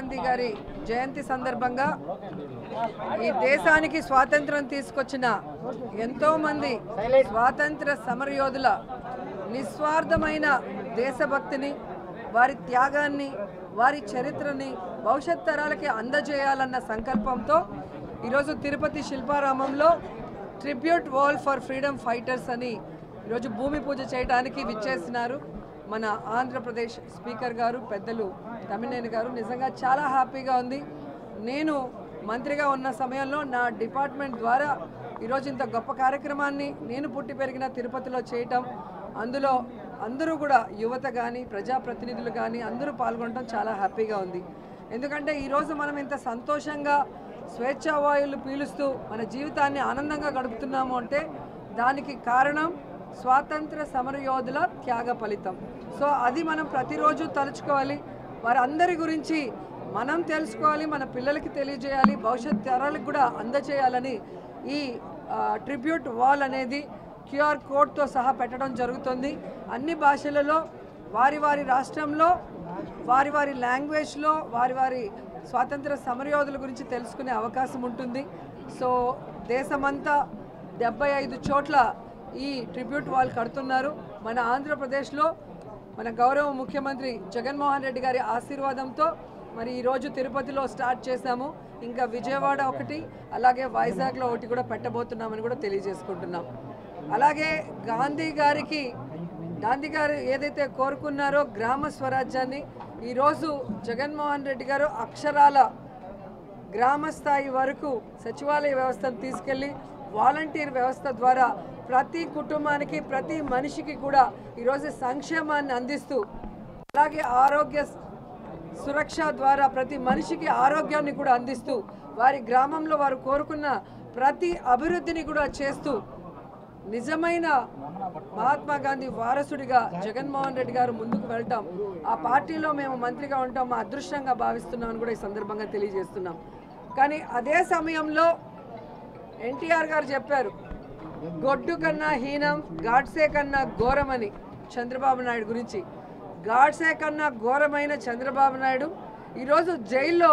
గాంధీ గారి జయంతి సందర్భంగా ఈ దేశానికి స్వాతంత్రం తీసుకొచ్చిన ఎంతో మంది స్వాతంత్ర సమరయోధుల నిస్వార్థమైన దేశభక్తిని వారి త్యాగాన్ని వారి చరిత్రని భవిష్యత్ తరాలకి అందజేయాలన్న సంకల్పంతో ఈరోజు తిరుపతి శిల్పారామంలో tribute wall for freedom fighters అని ఈరోజు భూమి పూజ చేయడానికి విచ్చేసినారు మన ఆంధ్రప్రదేశ్ స్పీకర్ గారు పెద్దలు తమ్మినేని గారు నిజంగా చాలా హ్యాపీగా ఉంది నేను మంత్రిగా ఉన్న సమయంలో నా డిపార్ట్మెంట్ ద్వారా ఈరోజు ఇంత గొప్ప కార్యక్రమాన్ని నేను పుట్టి పెరిగిన తిరుపతిలో చేయటం అందులో అందరూ కూడా యువత కానీ ప్రజాప్రతినిధులు కానీ అందరూ పాల్గొనడం చాలా హ్యాపీగా ఉంది ఎందుకంటే ఈరోజు మనం ఇంత సంతోషంగా స్వేచ్ఛా వాయువులు పీలుస్తూ మన జీవితాన్ని ఆనందంగా గడుపుతున్నాము అంటే దానికి కారణం స్వాతంత్ర సమరయోధుల త్యాగ ఫలితం సో అది మనం ప్రతిరోజు తలుచుకోవాలి వారందరి గురించి మనం తెలుసుకోవాలి మన పిల్లలకి తెలియజేయాలి భవిష్యత్ తరాలకు కూడా అందజేయాలని ఈ ట్రిబ్యూట్ వాల్ అనేది క్యూఆర్ కోడ్తో సహా పెట్టడం జరుగుతుంది అన్ని భాషలలో వారి వారి రాష్ట్రంలో వారి వారి లాంగ్వేజ్లో వారి వారి స్వాతంత్ర సమరయోధుల గురించి తెలుసుకునే అవకాశం ఉంటుంది సో దేశమంతా డెబ్బై ఐదు చోట్ల ఈ ట్రిబ్యూట్ వాల్ కడుతున్నారు మన ఆంధ్రప్రదేశ్లో మన గౌరవ ముఖ్యమంత్రి జగన్మోహన్ రెడ్డి గారి ఆశీర్వాదంతో మరి ఈరోజు తిరుపతిలో స్టార్ట్ చేశాము ఇంకా విజయవాడ ఒకటి అలాగే వైజాగ్లో ఒకటి కూడా పెట్టబోతున్నామని కూడా తెలియజేసుకుంటున్నాం అలాగే గాంధీ గారికి గాంధీ గారు ఏదైతే కోరుకున్నారో గ్రామ స్వరాజ్యాన్ని ఈరోజు జగన్మోహన్ రెడ్డి గారు అక్షరాల గ్రామ స్థాయి వరకు సచివాలయ వ్యవస్థను తీసుకెళ్ళి వాలంటీర్ వ్యవస్థ ద్వారా ప్రతి కుటుంబానికి ప్రతి మనిషికి కూడా ఈరోజు సంక్షేమాన్ని అందిస్తూ అలాగే ఆరోగ్య సురక్ష ద్వారా ప్రతి మనిషికి ఆరోగ్యాన్ని కూడా అందిస్తూ వారి గ్రామంలో వారు కోరుకున్న ప్రతి అభివృద్ధిని కూడా చేస్తూ నిజమైన మహాత్మా గాంధీ వారసుడిగా జగన్మోహన్ రెడ్డి గారు ముందుకు వెళ్ళటం ఆ పార్టీలో మేము మంత్రిగా ఉంటాం మా అదృష్టంగా భావిస్తున్నామని కూడా ఈ సందర్భంగా తెలియజేస్తున్నాం కానీ అదే సమయంలో ఎన్టీఆర్ గారు చెప్పారు గొడ్డు కన్నా హీనం గాడ్సే కన్నా ఘోరమని చంద్రబాబు నాయుడు గురించి గాడ్సే కన్నా ఘోరమైన చంద్రబాబు నాయుడు ఈరోజు జైల్లో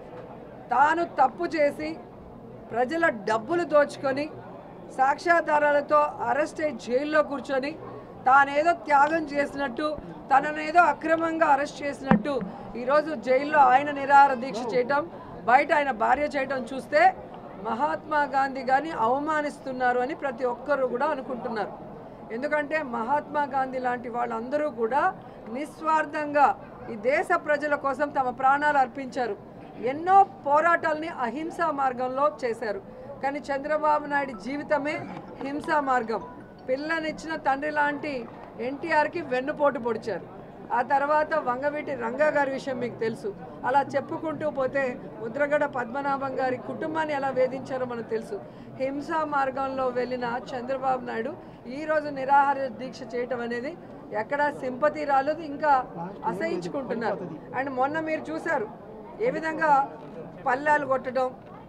తాను తప్పు చేసి ప్రజల డబ్బులు దోచుకొని సాక్ష్యాధారాలతో అరెస్ట్ అయ్యి జైల్లో కూర్చొని తానేదో త్యాగం చేసినట్టు తననేదో అక్రమంగా అరెస్ట్ చేసినట్టు ఈరోజు జైల్లో ఆయన నిరాహార దీక్ష చేయటం బయట ఆయన భార్య చేయటం చూస్తే మహాత్మా గాంధీ గారిని అవమానిస్తున్నారు అని ప్రతి ఒక్కరూ కూడా అనుకుంటున్నారు ఎందుకంటే మహాత్మా గాంధీ లాంటి వాళ్ళందరూ కూడా నిస్వార్థంగా ఈ దేశ ప్రజల కోసం తమ ప్రాణాలు అర్పించారు ఎన్నో పోరాటాలని అహింసా మార్గంలో చేశారు కానీ చంద్రబాబు నాయుడు జీవితమే హింసా మార్గం పిల్లనిచ్చిన తండ్రి లాంటి ఎన్టీఆర్కి వెన్నుపోటు పొడిచారు ఆ తర్వాత వంగవీటి రంగా గారి విషయం మీకు తెలుసు అలా చెప్పుకుంటూ పోతే ముద్రగడ పద్మనాభం గారి కుటుంబాన్ని ఎలా వేధించారో మనకు తెలుసు హింసా మార్గంలో వెళ్ళిన చంద్రబాబు నాయుడు ఈరోజు నిరాహార దీక్ష చేయటం అనేది ఎక్కడా సింపతి రాలేదు ఇంకా అసహించుకుంటున్నారు అండ్ మొన్న మీరు చూశారు ఏ విధంగా పల్లాలు కొట్టడం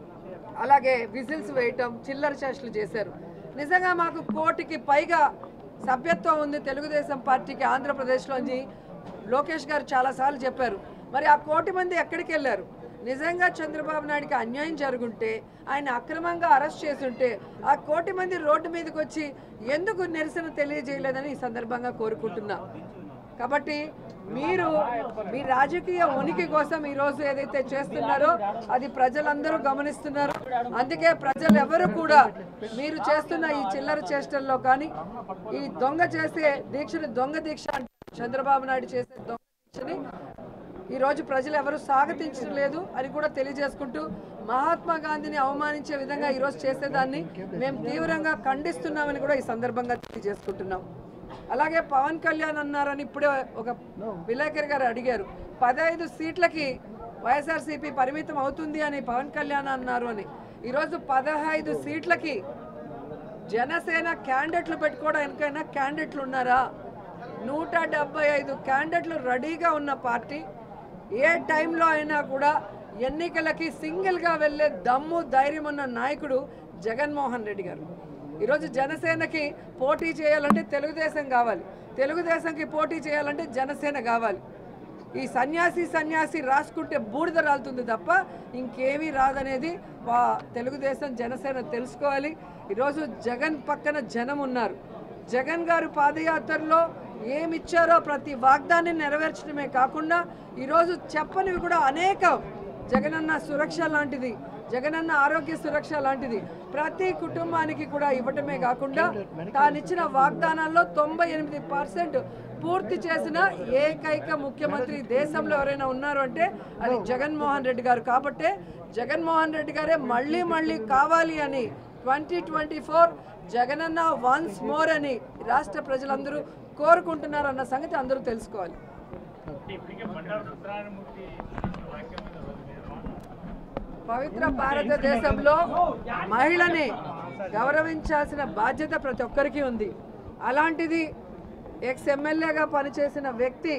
అలాగే విజిల్స్ వేయటం చిల్లర చేష్టలు చేశారు నిజంగా మాకు కోటికి పైగా సభ్యత్వం ఉంది తెలుగుదేశం పార్టీకి ఆంధ్రప్రదేశ్లోంచి లోకేష్ గారు చాలాసార్లు చెప్పారు మరి ఆ కోటి మంది ఎక్కడికి వెళ్ళారు నిజంగా చంద్రబాబు నాయుడికి అన్యాయం జరుగుంటే ఆయన అక్రమంగా అరెస్ట్ చేసుంటే ఆ కోటి మంది రోడ్డు మీదకి వచ్చి ఎందుకు నిరసన తెలియజేయలేదని ఈ సందర్భంగా కోరుకుంటున్నా కాబట్టి మీరు మీ రాజకీయ ఉనికి కోసం ఈ రోజు ఏదైతే చేస్తున్నారో అది ప్రజలందరూ గమనిస్తున్నారు అందుకే ప్రజలు ఎవరు కూడా మీరు చేస్తున్న ఈ చిల్లర చేష్టల్లో కానీ ఈ దొంగ చేసే దీక్షని దొంగ దీక్ష అంటారు చంద్రబాబు నాయుడు చేసే దొంగ దీక్షని ఈ రోజు ప్రజలు ఎవరు స్వాగతించలేదు అని కూడా తెలియజేసుకుంటూ మహాత్మా గాంధీని అవమానించే విధంగా ఈ రోజు చేసేదాన్ని మేము తీవ్రంగా ఖండిస్తున్నామని కూడా ఈ సందర్భంగా తెలియజేసుకుంటున్నాం అలాగే పవన్ కళ్యాణ్ అన్నారని ఇప్పుడే ఒక విలేకరి గారు అడిగారు పదహైదు సీట్లకి వైఎస్ఆర్సీపీ పరిమితం అవుతుంది అని పవన్ కళ్యాణ్ అన్నారు అని ఈరోజు పదహైదు సీట్లకి జనసేన క్యాండిడేట్లు పెట్టుకోవడానికైనా క్యాండిడేట్లు ఉన్నారా నూట డెబ్బై ఐదు క్యాండిడేట్లు రెడీగా ఉన్న పార్టీ ఏ టైంలో అయినా కూడా ఎన్నికలకి సింగిల్గా వెళ్ళే దమ్ము ధైర్యం ఉన్న నాయకుడు జగన్మోహన్ రెడ్డి గారు ఈరోజు జనసేనకి పోటీ చేయాలంటే తెలుగుదేశం కావాలి తెలుగుదేశంకి పోటీ చేయాలంటే జనసేన కావాలి ఈ సన్యాసి సన్యాసి రాసుకుంటే బూడిద రాలుతుంది తప్ప ఇంకేమీ రాదనేది వా తెలుగుదేశం జనసేన తెలుసుకోవాలి ఈరోజు జగన్ పక్కన జనం ఉన్నారు జగన్ గారు పాదయాత్రలో ఏమిచ్చారో ప్రతి వాగ్దాన్ని నెరవేర్చడమే కాకుండా ఈరోజు చెప్పనివి కూడా అనేక జగనన్న సురక్ష లాంటిది జగనన్న ఆరోగ్య సురక్ష లాంటిది ప్రతి కుటుంబానికి కూడా ఇవ్వటమే కాకుండా తానిచ్చిన వాగ్దానాల్లో తొంభై ఎనిమిది పర్సెంట్ పూర్తి చేసిన ఏకైక ముఖ్యమంత్రి దేశంలో ఎవరైనా ఉన్నారు అంటే అది జగన్మోహన్ రెడ్డి గారు కాబట్టే జగన్మోహన్ రెడ్డి గారే మళ్ళీ మళ్ళీ కావాలి అని twenty twenty four Jagananna once more అని రాష్ట్ర ప్రజలందరూ కోరుకుంటున్నారు అన్న సంగతి అందరూ తెలుసుకోవాలి ఇప్పటికే బండారు ఉత్తరాయణమూర్తి వాక్యం మీద పవిత్ర భారతదేశంలో మహిళని గౌరవించాల్సిన బాధ్యత ప్రతి ఒక్కరికి ఉంది అలాంటిది ఎక్స్ ఎమ్మెల్యేగా పనిచేసిన వ్యక్తి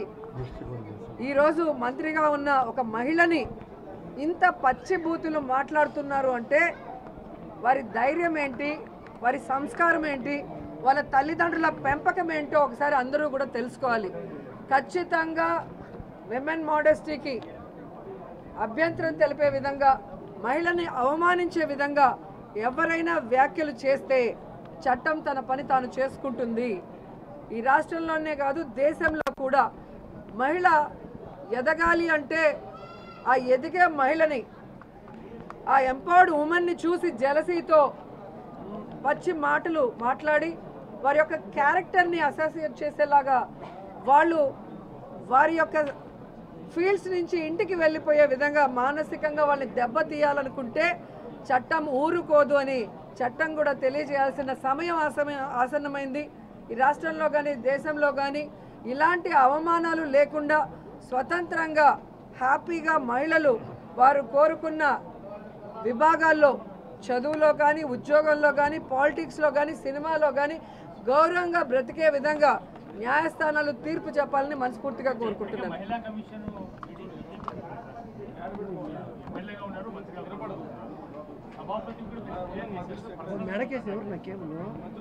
ఈరోజు మంత్రిగా ఉన్న ఒక మహిళని ఇంత పచ్చి బూతులు మాట్లాడుతున్నారు అంటే వారి ధైర్యం ఏంటి వారి సంస్కారం ఏంటి వాళ్ళ తల్లిదండ్రుల పెంపకం ఏంటో ఒకసారి అందరూ కూడా తెలుసుకోవాలి ఖచ్చితంగా విమెన్ మోడెస్టీకి అభ్యంతరం తెలిపే విధంగా మహిళని అవమానించే విధంగా ఎవరైనా వ్యాఖ్యలు చేస్తే చట్టం తన పని తాను చేసుకుంటుంది ఈ రాష్ట్రంలోనే కాదు దేశంలో కూడా మహిళ ఎదగాలి అంటే ఆ ఎదిగే మహిళని ఆ ఎంపవర్డ్ ఉమెన్ని చూసి జలసీతో పచ్చి మాటలు మాట్లాడి వారి యొక్క క్యారెక్టర్ని అసోసియేట్ చేసేలాగా వాళ్ళు వారి యొక్క ఫీల్డ్స్ నుంచి ఇంటికి వెళ్ళిపోయే విధంగా మానసికంగా వాళ్ళని దెబ్బతీయాలనుకుంటే చట్టం ఊరుకోదు అని చట్టం కూడా తెలియజేయాల్సిన సమయం ఆసమ ఆసన్నమైంది ఈ రాష్ట్రంలో కానీ దేశంలో కానీ ఇలాంటి అవమానాలు లేకుండా స్వతంత్రంగా హ్యాపీగా మహిళలు వారు కోరుకున్న విభాగాల్లో చదువులో కానీ ఉద్యోగంలో కానీ పాలిటిక్స్లో కానీ సినిమాలో కానీ గౌరవంగా బ్రతికే విధంగా న్యాయస్థానాలు తీర్పు చెప్పాలని మనస్ఫూర్తిగా కోరుకుంటున్నాను మహిళా కమిషన్ ఎమ్మెల్యేగా ఉన్నారు మంత్రిగా ఉన్నారు సభాపతి కూడా క్లియర్ చేసేస్తారు. మెడకేసి ఎవరు నా కేబుల్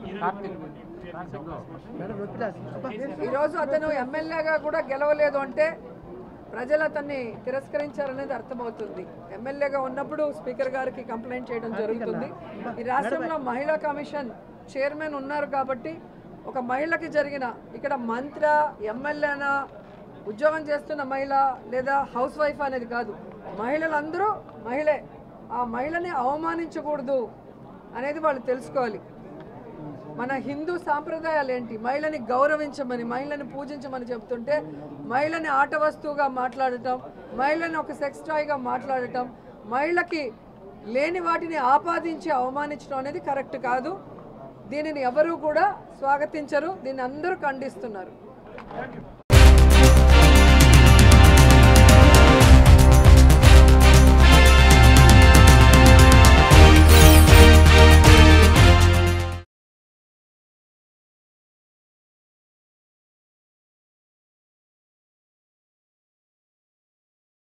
మేడం వదిలేసి ఈరోజు అతను ఎమ్మెల్యేగా కూడా గెలవలేదు అంటే ప్రజలు అతన్ని తిరస్కరించారనేది అర్థమవుతుంది ఎమ్మెల్యేగా ఉన్నప్పుడు స్పీకర్ గారికి కంప్లైంట్ చేయడం జరుగుతుంది ఈ రాష్ట్రంలో మహిళా కమిషన్ చైర్మన్ ఉన్నారు కాబట్టి ఒక మహిళకి జరిగిన ఇక్కడ మంత్ర ఎమ్మెల్యేనా ఉద్యోగం చేస్తున్న మహిళ లేదా హౌస్ వైఫ్ అనేది కాదు మహిళలందరూ మహిళే ఆ మహిళని అవమానించకూడదు అనేది వాళ్ళు తెలుసుకోవాలి మన హిందూ సాంప్రదాయాలు ఏంటి మహిళని గౌరవించమని మహిళని పూజించమని చెప్తుంటే మహిళని ఆట వస్తువుగా మాట్లాడటం మహిళని ఒక సెక్స్ టాయ్గా మాట్లాడటం మహిళకి లేని వాటిని ఆపాదించి అవమానించడం అనేది కరెక్ట్ కాదు దీనిని ఎవరూ కూడా స్వాగతించరు దీన్ని అందరూ ఖండిస్తున్నారు